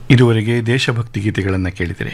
ಇದುವರೆಗೆ ದೇಶಭಕ್ತಿ ಗೀತೆಗಳನ್ನು ಕೇಳಿದರೆ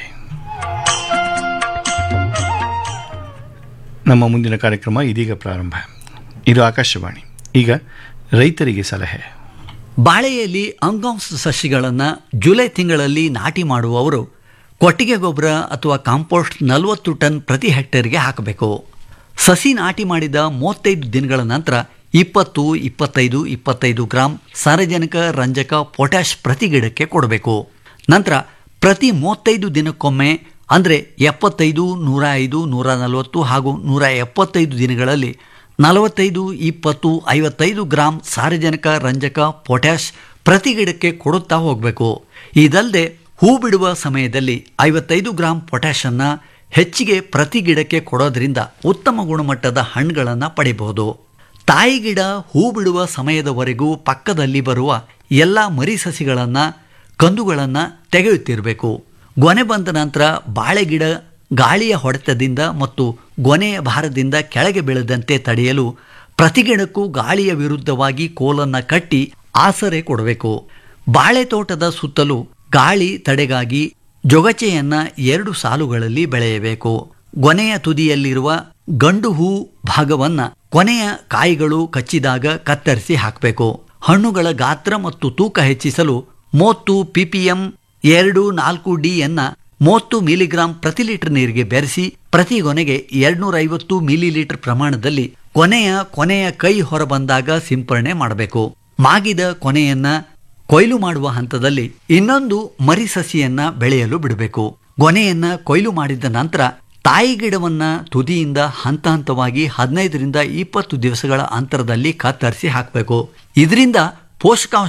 ನಮ್ಮ ಮುಂದಿನ ಕಾರ್ಯಕ್ರಮ ಇದೀಗ ಪ್ರಾರಂಭ ಇದು ಆಕಾಶವಾಣಿ ಈಗ ರೈತರಿಗೆ ಸಲಹೆ ಬಾಳೆಯಲ್ಲಿ ಅಂಗಾಂಶ ಸಸಿಗಳನ್ನು ಜುಲೈ ತಿಂಗಳಲ್ಲಿ ನಾಟಿ ಮಾಡುವವರು ಕೊಟ್ಟಿಗೆ ಗೊಬ್ಬರ ಅಥವಾ ಕಾಂಪೋಸ್ಟ್ ನಲವತ್ತು ಟನ್ ಪ್ರತಿ ಹೆಕ್ಟೇರ್ಗೆ ಹಾಕಬೇಕು ಸಸಿ ನಾಟಿ ಮಾಡಿದ ಮೂವತ್ತೈದು ದಿನಗಳ ನಂತರ ಇಪ್ಪತ್ತು ಇಪ್ಪತ್ತೈದು ಇಪ್ಪತ್ತೈದು ಗ್ರಾಂ ಸಾರಜನಕ ರಂಜಕ ಪೊಟ್ಯಾಷ್ ಪ್ರತಿ ಗಿಡಕ್ಕೆ ಕೊಡಬೇಕು ನಂತರ ಪ್ರತಿ ಮೂವತ್ತೈದು ದಿನಕ್ಕೊಮ್ಮೆ ಅಂದರೆ ಎಪ್ಪತ್ತೈದು ನೂರ ಐದು ನೂರ ನಲವತ್ತು ಹಾಗೂ ನೂರ ಎಪ್ಪತ್ತೈದು ದಿನಗಳಲ್ಲಿ ನಲವತ್ತೈದು ಇಪ್ಪತ್ತು ಐವತ್ತೈದು ಗ್ರಾಂ ಸಾರಜನಕ ರಂಜಕ ಪೊಟ್ಯಾಷ್ ಪ್ರತಿ ಗಿಡಕ್ಕೆ ಕೊಡುತ್ತಾ ಹೋಗಬೇಕು ಇದಲ್ಲದೆ ಹೂ ಬಿಡುವ ಸಮಯದಲ್ಲಿ ಐವತ್ತೈದು ಗ್ರಾಂ ಪೊಟ್ಯಾಷನ್ನು ಹೆಚ್ಚಿಗೆ ಪ್ರತಿ ಗಿಡಕ್ಕೆ ಕೊಡೋದ್ರಿಂದ ಉತ್ತಮ ಗುಣಮಟ್ಟದ ಹಣ್ಣುಗಳನ್ನು ಪಡಿಬಹುದು ತಾಯಿ ಗಿಡ ಹೂ ಬಿಡುವ ಸಮಯದವರೆಗೂ ಪಕ್ಕದಲ್ಲಿ ಬರುವ ಎಲ್ಲ ಮರಿ ಸಸಿಗಳನ್ನು ಕಂದುಗಳನ್ನು ತೆಗೆಯುತ್ತಿರಬೇಕು ಗೊನೆ ಬಂದ ನಂತರ ಬಾಳೆ ಗಿಡ ಗಾಳಿಯ ಹೊಡೆತದಿಂದ ಮತ್ತು ಗೊನೆಯ ಭಾರದಿಂದ ಕೆಳಗೆ ಬೀಳದಂತೆ ತಡೆಯಲು ಪ್ರತಿ ಗಿಡಕ್ಕೂ ಗಾಳಿಯ ವಿರುದ್ಧವಾಗಿ ಕೋಲನ್ನು ಕಟ್ಟಿ ಆಸರೆ ಕೊಡಬೇಕು ಬಾಳೆ ತೋಟದ ಸುತ್ತಲೂ ಗಾಳಿ ತಡೆಗಾಗಿ ಜೊಗಚೆಯನ್ನು ಎರಡು ಸಾಲುಗಳಲ್ಲಿ ಬೆಳೆಯಬೇಕು ಗೊನೆಯ ತುದಿಯಲ್ಲಿರುವ ಗಂಡು ಹೂ ಭಾಗವನ್ನು ಕೊನೆಯ ಕಾಯಿಗಳು ಕಚ್ಚಿದಾಗ ಕತ್ತರಿಸಿ ಹಾಕಬೇಕು ಹಣ್ಣುಗಳ ಗಾತ್ರ ಮತ್ತು ತೂಕ ಹೆಚ್ಚಿಸಲು ಮೂವತ್ತು ಪಿಪಿಎಂ ಎರಡು ನಾಲ್ಕು ಡಿಯನ್ನ ಮೂವತ್ತು ಮಿಲಿಗ್ರಾಂ ಪ್ರತಿ ಲೀಟರ್ ನೀರಿಗೆ ಬೆರೆಸಿ ಪ್ರತಿ ಗೊನೆಗೆ ಎರಡ್ನೂರ ಐವತ್ತು ಮಿಲಿ ಲೀಟರ್ ಪ್ರಮಾಣದಲ್ಲಿ ಕೊನೆಯ ಕೊನೆಯ ಕೈ ಹೊರಬಂದಾಗ ಸಿಂಪರಣೆ ಮಾಡಬೇಕು ಮಾಗಿದ ಕೊನೆಯನ್ನ ಕೊಯ್ಲು ಮಾಡುವ ಹಂತದಲ್ಲಿ ಇನ್ನೊಂದು ಮರಿ ಸಸಿಯನ್ನ ಬೆಳೆಯಲು ಬಿಡಬೇಕು ಗೊನೆಯನ್ನ ಕೊಯ್ಲು ಮಾಡಿದ ನಂತರ ತಾಯಿ ಗಿಡವನ್ನ ತುದಿಯಿಂದ ಹಂತ ಹಂತವಾಗಿ ಹದಿನೈದರಿಂದ ಇಪ್ಪತ್ತು ದಿವಸಗಳ ಅಂತರದಲ್ಲಿ ಕತ್ತರಿಸಿ ಹಾಕಬೇಕು ಇದರಿಂದ ಪೋಷಕಾಂಶ